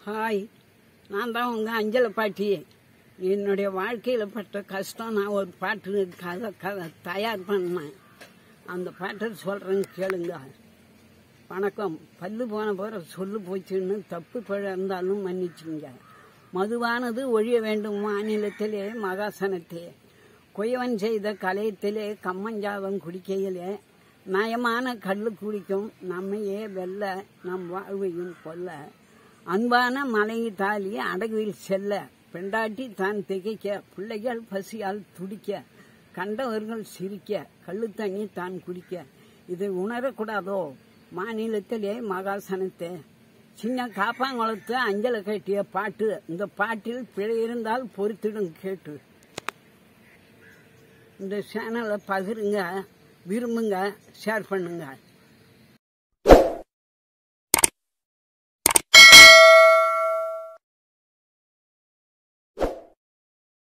hi நான் தான் உங்கள் அஞ்சலை பாட்டி என்னுடைய வாழ்க்கையில் பட்ட கஷ்டம் நான் ஒரு பாட்டு கதை கதை தயார் பண்ணேன் அந்த பாட்டை சொல்கிறேன்னு கேளுங்க வணக்கம் பல்லு போன போகிற சொல்லு போச்சுன்னு தப்பு பிழ இருந்தாலும் மன்னிச்சுங்க மதுவானது ஒழிய வேண்டும் மாநிலத்திலே மகாசனத்தே குயவன் செய்த கலையத்திலே கம்மஞ்சாதம் குடிக்கையிலே நயமான கல்லு குடிக்கும் நம்மையே வெல்ல நம் வாழ்வையும் கொல்ல அன்பான மலை தாலி அடகுவில் செல்ல பெண்டாட்டி தான் திகைக்க பிள்ளைகள் பசியால் துடிக்க கண்டவர்கள் சிரிக்க கள்ளு தண்ணி தான் குடிக்க இதை உணரக்கூடாதோ மாநிலத்திலே மகாசனத்தே சின்ன காப்பாங்குளத்து அஞ்சலை கட்டிய பாட்டு இந்த பாட்டில் பிழை இருந்தால் பொறுத்திடும் கேட்டு இந்த சேனலை பகிருங்க விரும்புங்க ஷேர் பண்ணுங்க